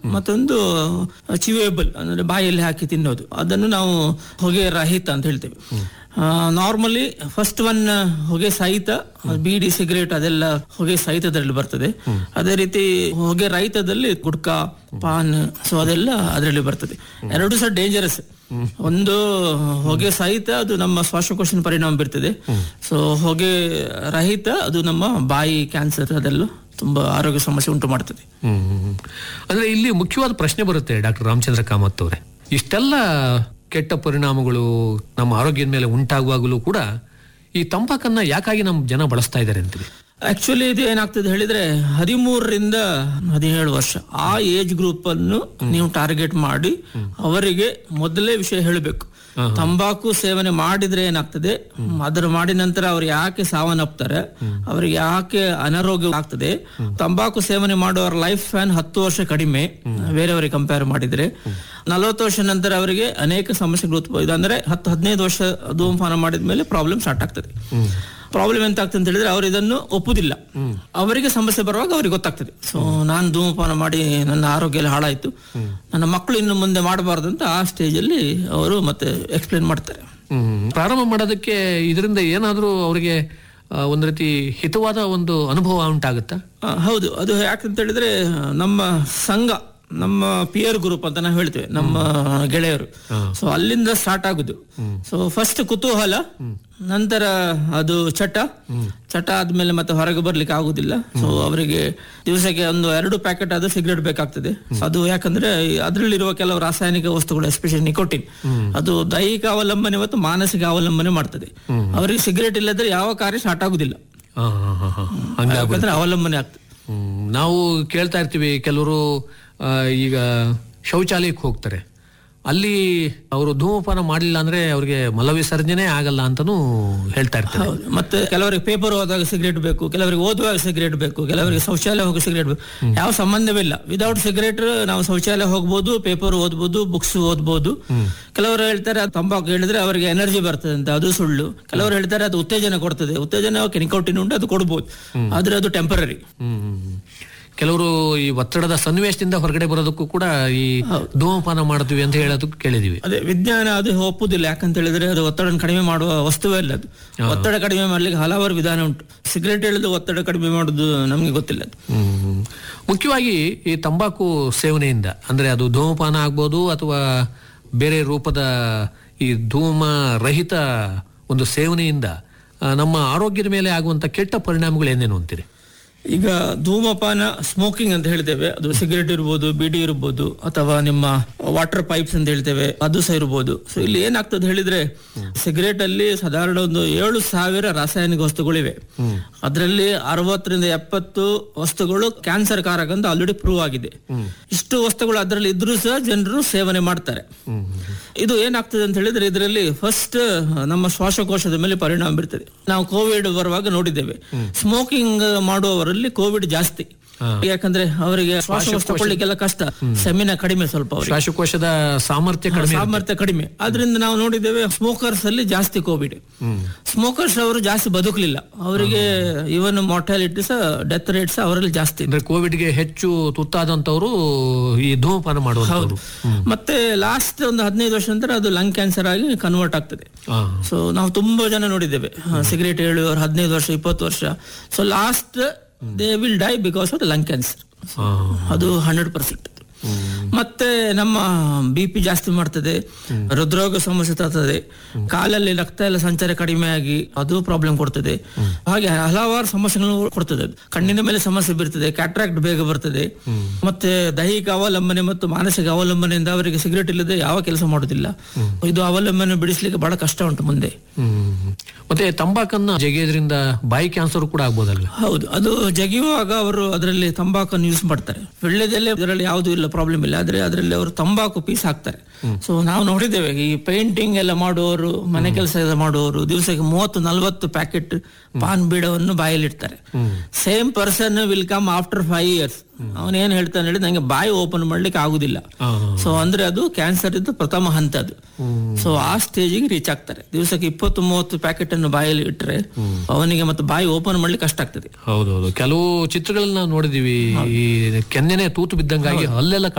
ಮತ್ತೊಂದು ಚಿವೇಬಲ್ ಅಂದ್ರೆ ಬಾಯಲ್ಲಿ ಹಾಕಿ ತಿನ್ನೋದು ಅದನ್ನು ನಾವು ಹೊಗೆ ರಹಿತ ಅಂತ ಹೇಳ್ತೇವೆ ನಾರ್ಮಲಿ ಫಸ್ಟ್ ಒನ್ ಹೊಗೆ ಸಹಿತ ಬೀಡಿ ಸಿಗರೇಟ್ ಅದೆಲ್ಲ ಹೊಗೆ ಸಹಿತದಲ್ಲಿ ಬರ್ತದೆ ಅದೇ ರೀತಿ ಹೊಗೆ ರಹಿತದಲ್ಲಿ ಗುಡ್ಕಾ ಪಾನ್ ಸೊ ಅದೆಲ್ಲ ಅದರಲ್ಲಿ ಬರ್ತದೆ ಎರಡು ಸಹ ಡೇಂಜರಸ್ ಒಂದು ಹೊಗೆ ಸಹಿತ ಅದು ನಮ್ಮ ಶ್ವಾಸಕೋಶನ ಪರಿಣಾಮ ಬೀರ್ತದೆ ಸೊ ಹೊಗೆ ರಹಿತ ಅದು ನಮ್ಮ ಬಾಯಿ ಕ್ಯಾನ್ಸರ್ ಅದೆಲ್ಲ ತುಂಬಾ ಆರೋಗ್ಯ ಸಮಸ್ಯೆ ಉಂಟು ಮಾಡ್ತದೆ ಹ್ಮ್ ಹ್ಮ್, ಹ್ಮ್. ಅಂದ್ರೆ ಇಲ್ಲಿ ಮುಖ್ಯವಾದ ಪ್ರಶ್ನೆ ಬರುತ್ತೆ ಡಾಕ್ಟರ್ ರಾಮಚಂದ್ರ ಕಾಮತ್ ಅವರೇ ಇಷ್ಟೆಲ್ಲ ಕೆಟ್ಟ ಪರಿಣಾಮಗಳು ನಮ್ಮ ಆರೋಗ್ಯದ ಮೇಲೆ ಉಂಟಾಗುವಾಗಲೂ ಕೂಡ ಈ ತಂಬಾಕನ್ನ ಯಾಕಾಗಿ ನಮ್ಮ ಜನ ಬಳಸ್ತಾ ಇದ್ದಾರೆ ಅಂತೀವಿ ಆಕ್ಚುಲಿ ಇದು ಏನಾಗ್ತದೆ ಹೇಳಿದ್ರೆ ಹದಿಮೂರರಿಂದ ಹದಿನೇಳು ವರ್ಷ ಆ ಏಜ್ ಗ್ರೂಪ್ ಅನ್ನು ನೀವು ಟಾರ್ಗೆಟ್ ಮಾಡಿ ಅವರಿಗೆ ಮೊದಲೇ ವಿಷಯ ಹೇಳಬೇಕು ತಂಬಾಕು ಸೇವನೆ ಮಾಡಿದ್ರೆ ಏನಾಗ್ತದೆ ಅದರ ಮಾಡಿದ ನಂತರ ಅವ್ರು ಯಾಕೆ ಸಾವನ್ನಪ್ತಾರೆ ಅವ್ರಿಗೆ ಯಾಕೆ ಅನಾರೋಗ್ಯ ಆಗ್ತದೆ ತಂಬಾಕು ಸೇವನೆ ಮಾಡುವವರ ಲೈಫ್ ಸ್ಪ್ಯಾನ್ ಹತ್ತು ವರ್ಷ ಕಡಿಮೆ ಬೇರೆಯವರಿಗೆ ಕಂಪೇರ್ ಮಾಡಿದ್ರೆ ನಲವತ್ತು ವರ್ಷ ನಂತರ ಅವರಿಗೆ ಅನೇಕ ಸಮಸ್ಯೆಗಳು ಉತ್ಪನ್ನ ಅಂದ್ರೆ ಹತ್ತು ಹದಿನೈದು ವರ್ಷ ಧೂಮಪಾನ ಮಾಡಿದ ಮೇಲೆ ಪ್ರಾಬ್ಲಮ್ ಸ್ಟಾರ್ಟ್ ಆಗ್ತದೆ ಪ್ರಾಬ್ಲಮ್ ಎಂತ ಆಗ್ತದೆ ಅಂತ ಹೇಳಿದ್ರೆ ಅವರು ಇದನ್ನು ಒಪ್ಪುದಿಲ್ಲ ಅವರಿಗೆ ಸಮಸ್ಯೆ ಬರುವಾಗ ಅವ್ರಿಗೆ ಗೊತ್ತಾಗ್ತದೆ ಸೊ ನಾನು ಧೂಮಪಾನ ಮಾಡಿ ನನ್ನ ಆರೋಗ್ಯ ಎಲ್ಲ ಹಾಳಾಯ್ತು ನನ್ನ ಮಕ್ಕಳು ಇನ್ನು ಮುಂದೆ ಮಾಡಬಾರ್ದು ಅಂತ ಆ ಸ್ಟೇಜ್ ಅಲ್ಲಿ ಅವರು ಮತ್ತೆ ಎಕ್ಸ್ಪ್ಲೇನ್ ಮಾಡ್ತಾರೆ ಹ್ಮ್ ಪ್ರಾರಂಭ ಮಾಡೋದಕ್ಕೆ ಇದರಿಂದ ಏನಾದರೂ ಅವರಿಗೆ ಆ, ಒಂದು ರೀತಿ ಹಿತವಾದ ಒಂದು ಅನುಭವ ಉಂಟಾಗುತ್ತಾ ಆ, ಹೌದು ಅದು ಯಾಕಂತ ಹೇಳಿದ್ರೆ ನಮ್ಮ ಸಂಘ ನಮ್ಮ ಪಿಯರ್ ಗ್ರೂಪ್ ಅಂತ ನಾವು ಹೇಳ್ತೇವೆ ನಮ್ಮ ಗೆಳೆಯರು ಸೊ ಅಲ್ಲಿಂದ ಸ್ಟಾರ್ಟ್ ಆಗುದು ಸೊ ಫಸ್ಟ್ ಕುತೂಹಲ ನಂತರ ಅದು ಚಟ ಚಟ ಆದ್ಮೇಲೆ ಮತ್ತೆ ಹೊರಗೆ ಬರ್ಲಿಕ್ಕೆ ಆಗುದಿಲ್ಲ ಸೊ ಅವರಿಗೆ ದಿವಸಕ್ಕೆ ಒಂದು ಎರಡು ಪ್ಯಾಕೆಟ್ ಆದ ಸಿಗರೇಟ್ ಬೇಕಾಗ್ತದೆ So ಅದು ಯಾಕಂದ್ರೆ ಅದರಲ್ಲಿರುವ ಕೆಲವು ರಾಸಾಯನಿಕ ವಸ್ತುಗಳು ಎಸ್ಪೆಷಲಿ ನಿಕೋಟಿನ್ ಅದು ದೈಹಿಕ ಅವಲಂಬನೆ ಮತ್ತು ಮಾನಸಿಕ ಅವಲಂಬನೆ ಮಾಡ್ತದೆ ಅವರಿಗೆ ಸಿಗರೇಟ್ ಇಲ್ಲದ್ರೆ ಯಾವ ಕಾರ್ಯ ಸ್ಟಾರ್ಟ್ ಆಗುದಿಲ್ಲ ಹಾ, ಹಾ, ಹಾ, ಹಾ. ಹಂಗಾಗಿ ಯಾಕಂದ್ರೆ ಅವಲಂಬನೆ ಆಗ್ತದೆ ಹ್ಮ್. ನಾವು ಕೇಳ್ತಾ ಇರ್ತೀವಿ ಕೆಲವರು ಆ, ಈಗ ಶೌಚಾಲಯಕ್ಕೆ ಹೋಗ್ತಾರೆ ಅಲ್ಲಿ ಅವರು ಧೂಮಪಾನ ಮಾಡಲಿಲ್ಲ ಅಂದ್ರೆ ಅವ್ರಿಗೆ ಮಲವಿಸರ್ಜನೆ ಆಗಲ್ಲ ಅಂತಾನೂ ಹೇಳ್ತಾ ಇರ್ತಾರೆ ಹೌದು ಮತ್ತೆ ಕೆಲವರಿಗೆ ಪೇಪರ್ ಓದುವಾಗ ಸಿಗರೇಟ್ ಬೇಕು ಕೆಲವರಿಗೆ ಓದುವಾಗ ಸಿಗರೇಟ್ ಬೇಕು ಕೆಲವರಿಗೆ ಶೌಚಾಲಯ ಹೋಗಿ ಸಿಗರೇಟ್ ಬೇಕು ಯಾವ ಸಂಬಂಧವಿಲ್ಲ ವಿದೌಟ್ ಸಿಗರೇಟ್ ನಾವು ಶೌಚಾಲಯ ಹೋಗ್ಬೋದು ಪೇಪರ್ ಓದ್ಬೋದು ಬುಕ್ಸ್ ಓದ್ಬೋದು ಕೆಲವರು ಹೇಳ್ತಾರೆ ಅದು ತಂಬಾಕು ಹೇಳಿದ್ರೆ ಅವರಿಗೆ ಎನರ್ಜಿ ಬರ್ತದೆ ಅಂತ ಅದು ಸುಳ್ಳು ಕೆಲವರು ಹೇಳ್ತಾರೆ ಅದು ಉತ್ತೇಜನ ಕೊಡ್ತದೆ ಉತ್ತೇಜನ ನಿಕೋಟಿನ್ ಉಂಟು ಅದು ಕೊಡ್ಬೋದು ಆದ್ರೆ ಅದು ಟೆಂಪರರಿ ಹ್ಮ್, ಹ್ಮ್, ಹ್ಮ್. ಕೆಲವರು ಈ ಒತ್ತಡದ ಸನ್ನಿವೇಶದಿಂದ ಹೊರಗಡೆ ಬರೋದಕ್ಕೂ ಕೂಡ ಈ ಧೂಮಪಾನ ಮಾಡ್ತೀವಿ ಅಂತ ಹೇಳೋದಕ್ಕೆ ಕೇಳಿದೀವಿ ಅದೇ ವಿಜ್ಞಾನ ಅದು ಒಪ್ಪುದಿಲ್ಲ ಯಾಕಂತ ಹೇಳಿದ್ರೆ ಅದು ಒತ್ತಡ ಕಡಿಮೆ ಮಾಡುವ ವಸ್ತುವೇ ಅಲ್ಲ ಅದು ಒತ್ತಡ ಕಡಿಮೆ ಮಾಡ್ಲಿಕ್ಕೆ ಹಲವಾರು ವಿಧಾನ ಉಂಟು ಸಿಗರೇಟ್ ಹೇಳಿದ್ರೆ ಒತ್ತಡ ಕಡಿಮೆ ಮಾಡುದು ನಮ್ಗೆ ಗೊತ್ತಿಲ್ಲ ಅದು ಹ್ಮ್. ಮುಖ್ಯವಾಗಿ ಈ ತಂಬಾಕು ಸೇವನೆಯಿಂದ ಅಂದ್ರೆ ಅದು ಧೂಮಪಾನ ಆಗ್ಬೋದು ಅಥವಾ ಬೇರೆ ರೂಪದ ಈ ಧೂಮ ರಹಿತ ಒಂದು ಸೇವನೆಯಿಂದ ಆ, ನಮ್ಮ ಆರೋಗ್ಯದ ಮೇಲೆ ಆಗುವಂತ ಕೆಟ್ಟ ಪರಿಣಾಮಗಳು ಏನೇನು ಅಂತೀರಿ ಈಗ ಧೂಮಪಾನ ಸ್ಮೋಕಿಂಗ್ ಅಂತ ಹೇಳ್ತೇವೆ ಅದು ಸಿಗರೇಟ್ ಇರ್ಬೋದು ಬಿಡಿ ಇರ್ಬೋದು ಅಥವಾ ನಿಮ್ಮ ವಾಟರ್ ಪೈಪ್ಸ್ ಅಂತ ಹೇಳ್ತೇವೆ ಅದು ಸಹ ಇರ್ಬೋದು ಸೊ ಇಲ್ಲಿ ಏನಾಗ್ತದೆ ಹೇಳಿದ್ರೆ ಸಿಗರೇಟ್ ಅಲ್ಲಿ ಸಾಧಾರಣ ಒಂದು ಏಳು ಸಾವಿರ ರಾಸಾಯನಿಕ ವಸ್ತುಗಳಿವೆ ಅದರಲ್ಲಿ ಅರವತ್ತರಿಂದ ಎಪ್ಪತ್ತು ವಸ್ತುಗಳು ಕ್ಯಾನ್ಸರ್ ಕಾರಕ ಅಂತ ಆಲ್ರೆಡಿ ಪ್ರೂವ್ ಆಗಿದೆ ಇಷ್ಟು ವಸ್ತುಗಳು ಅದರಲ್ಲಿ ಇದ್ರೂ ಸಹ ಜನರು ಸೇವನೆ ಮಾಡ್ತಾರೆ ಇದು ಏನಾಗ್ತದೆ ಅಂತ ಹೇಳಿದ್ರೆ ಇದರಲ್ಲಿ ಫಸ್ಟ್ ನಮ್ಮ ಶ್ವಾಸಕೋಶದ ಮೇಲೆ ಪರಿಣಾಮ ಬೀರ್ತದೆ ನಾವು ಕೋವಿಡ್ ಬರುವಾಗ ನೋಡಿದ್ದೇವೆ ಸ್ಮೋಕಿಂಗ್ ಮಾಡುವವರಲ್ಲಿ ಕೋವಿಡ್ ಜಾಸ್ತಿ ಯಾಕಂದ್ರೆ ಅವರಿಗೆ ಶ್ವಾಸಕೋಶ ತಗೊಳ್ಳಿಕ್ಕೆಲ್ಲ ಕಷ್ಟ ಸೆಮಿನ ಕಡಿಮೆ ಸ್ವಲ್ಪ ಅವರಿಗೆ ಶ್ವಾಸಕೋಶದ ಸಾಮರ್ಥ್ಯ ಕಡಿಮೆ ಸಾಮರ್ಥ್ಯ ಕಡಿಮೆ ಆದ್ರಿಂದ ನಾವು ನೋಡಿದ್ದೇವೆ ಸ್ಮೋಕರ್ಸ್ ಅಲ್ಲಿ ಜಾಸ್ತಿ ಕೋವಿಡ್ ಸ್ಮೋಕರ್ಸ್ ಅವರು ಜಾಸ್ತಿ ಬದುಕಲಿಲ್ಲ ಅವರಿಗೆ ಇವನ್ ಮಾರ್ಟಾಲಿಟೀಸ್ ಡೆತ್ ರೇಟ್ಸ್ ಅವರಲ್ಲಿ ಜಾಸ್ತಿ ಅಂದ್ರೆ ಕೋವಿಡ್ಗೆ ಹೆಚ್ಚು ತುತ್ತಾದಂತವರು ಈ ಧೂಮಪಾನ ಮಾಡುವಂತವ್ರು ಮತ್ತೆ ಲಾಸ್ಟ್ ಒಂದು ಹದಿನೈದು ವರ್ಷ ನಂತರ ಅದು ಲಂಗ್ ಕ್ಯಾನ್ಸರ್ ಆಗಿ ಕನ್ವರ್ಟ್ ಆಗ್ತದೆ ಆ, ಸೊ ನಾವು ತುಂಬಾ ಜನ ನೋಡಿದ್ದೇವೆ ಸಿಗರೇಟ್ ಹೇಳುವವರು ಹದಿನೈದು ವರ್ಷ ಇಪ್ಪತ್ತು ವರ್ಷ so last they will die because of lung cancer ಆ. ಅದು ಹಂಡ್ರೆಡ್ ಪರ್ಸೆಂಟ್ ಮತ್ತೆ ನಮ್ಮ ಬಿ ಪಿ ಜಾಸ್ತಿ ಮಾಡ್ತದೆ ಹೃದ್ರೋಗ ಸಮಸ್ಯೆ ತರ್ತದೆ ಕಾಲಲ್ಲಿ ರಕ್ತ ಎಲ್ಲ ಸಂಚಾರ ಕಡಿಮೆ ಆಗಿ ಅದು ಪ್ರಾಬ್ಲಮ್ ಕೊಡ್ತದೆ ಹಾಗೆ ಹಲವಾರು ಸಮಸ್ಯೆಗಳನ್ನು ಕೊಡ್ತದೆ ಅದು. ಕಣ್ಣಿನ ಮೇಲೆ ಸಮಸ್ಯೆ ಬೀರ್ತದೆ ಕ್ಯಾಟ್ರಾಕ್ಟ್ ಬೇಗ ಬರ್ತದೆ ಮತ್ತೆ ದೈಹಿಕ ಅವಲಂಬನೆ ಮತ್ತು ಮಾನಸಿಕ ಅವಲಂಬನೆಯಿಂದ ಅವರಿಗೆ ಸಿಗರೇಟ್ ಇಲ್ಲದೆ ಯಾವ ಕೆಲಸ ಮಾಡುದಿಲ್ಲ ಇದು ಅವಲಂಬನೆ ಬಿಡಿಸ್ಲಿಕ್ಕೆ ಬಹಳ ಕಷ್ಟ ಉಂಟು ಮುಂದೆ ಹ್ಮ್. ಮತ್ತೆ ತಂಬಾಕನ್ನ ಜಗಿಯೋದ್ರಿಂದ ಬಾಯಿ ಕ್ಯಾನ್ಸರ್ ಕೂಡ ಆಗ್ಬೋದಲ್ವ ಹೌದು ಅದು ಜಗಿಯುವಾಗ ಅವರು ಅದರಲ್ಲಿ ತಂಬಾಕನ್ನು ಯೂಸ್ ಮಾಡ್ತಾರೆ ಒಳ್ಳೆದಲ್ಲೇ ಇದರಲ್ಲಿ ಯಾವುದು ಇಲ್ಲ ಪ್ರಾಬ್ಲಮ್ ಇಲ್ಲ ಆದ್ರೆ ಅದರಲ್ಲಿ ಅವರು ತಂಬಾಕು ಪೀಸ್ ಹಾಕ್ತಾರೆ ಸೊ ನಾವು ನೋಡಿದ್ದೇವೆ ಈ ಪೇಂಟಿಂಗ್ ಎಲ್ಲ ಮಾಡುವವರು ಮನೆ ಕೆಲಸ ಎಲ್ಲ ಮಾಡುವವರು ದಿವಸಕ್ಕೆ ಮೂವತ್ತು ನಲ್ವತ್ತು ಪ್ಯಾಕೆಟ್ ಪಾನ್ ಬೀಡವನ್ನು ಬಾಯಲ್ಲಿಡ್ತಾರೆ same person will come after five years ಅವನು ಏನ್ ಹೇಳ್ತಾನೆ ಹೇಳಿ ನಂಗೆ ಬಾಯಿ ಓಪನ್ ಮಾಡ್ಲಿಕ್ಕೆ ಆಗುದಿಲ್ಲ ಆ, ಸೊ ಅಂದ್ರೆ ಅದು ಕ್ಯಾನ್ಸರ್ ಇದ್ದು ಪ್ರಥಮ ಹಂತ ಅದು ಸೊ ಆ ಸ್ಟೇಜಿಗೆ ರೀಚ್ ಆಗ್ತಾರೆ ದಿವಸಕ್ಕೆ ಇಪ್ಪತ್ತು ಮೂವತ್ತು ಪ್ಯಾಕೆಟ್ ಅನ್ನು ಬಾಯಲ್ಲಿ ಇಟ್ಟರೆ ಅವನಿಗೆ ಮತ್ತೆ ಬಾಯಿ ಓಪನ್ ಮಾಡ್ಲಿಕ್ಕೆ ಕಷ್ಟ ಆಗ್ತದೆ ಹೌದೌದು ಕೆಲವು ಚಿತ್ರಗಳನ್ನ ನಾವು ನೋಡಿದೀವಿ ಈ ಕೆನ್ನೆನೆ ತೂತು ಬಿದ್ದಂಗಾಗಿ ಅಲ್ಲೆಲ್ಲ